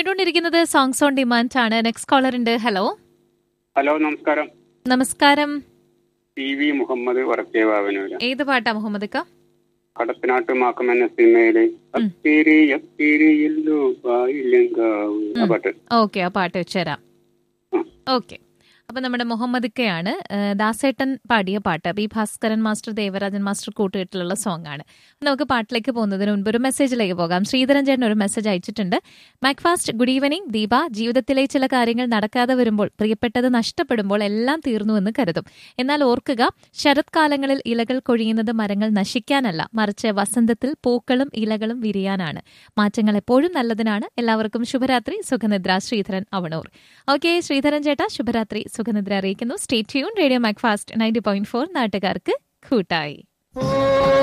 കേട്ടുകൊണ്ടിരിക്കുന്നത് songs on demand ആണ് next caller ഉണ്ട് ഹലോ ഹലോ നമസ്കാരം നമസ്കാരം ടി വി മുഹമ്മദ് വടക്കേവാവനൂര് ഏത് പാട്ടാ മുഹമ്മദ് ക കടത്തനാട്ട് മാക്കം എന്ന സിനിമയില് അത്തിരി അത്തിരിയല്ലോ പായില്ലങ്കാവ് ആ പാട്ട് ഓക്കെ ആ പാട്ട് വെച്ചുതരാം ഉം. ഓക്കെ അപ്പൊ നമ്മുടെ മുഹമ്മദ് കയാണ് ഏഹ്, ദാസേട്ടൻ പാടിയ പാട്ട് B Bhaskaran master Devarajan master കൂട്ടുകെട്ടിലുള്ള സോങ് ആണ് നമുക്ക് പാട്ടിലേക്ക് പോകുന്നതിന് മുൻപ് ഒരു മെസ്സേജിലേക്ക് പോകാം ശ്രീധരൻ ചേട്ടൻ ഒരു മെസ്സേജ് അയച്ചിട്ടുണ്ട് മാക്ഫാസ്റ്റ് ഗുഡ് ഈവനിങ് ദീപ ജീവിതത്തിലെ ചില കാര്യങ്ങൾ നടക്കാതെ വരുമ്പോൾ പ്രിയപ്പെട്ടത് നഷ്ടപ്പെടുമ്പോൾ എല്ലാം തീർന്നുവെന്ന് കരുതും എന്നാൽ ഓർക്കുക ശരത്കാലങ്ങളിൽ ഇലകൾ കൊഴിയുന്നത് മരങ്ങൾ നശിക്കാനല്ല മറിച്ച് വസന്തത്തിൽ പൂക്കളും ഇലകളും വിരിയാനാണ് മാറ്റങ്ങൾ എപ്പോഴും നല്ലതിനാണ് എല്ലാവർക്കും ശുഭരാത്രി സുഖനിദ്ര ശ്രീധരൻ അവണൂർ ഓക്കെ ശ്രീധരൻ ചേട്ടാ ശുഭരാത്രി സുഖനിദ്ര അറിയിക്കുന്നു stay tune radio Macfast ninety point four നാട്ടുകാർക്ക് കൂട്ടായി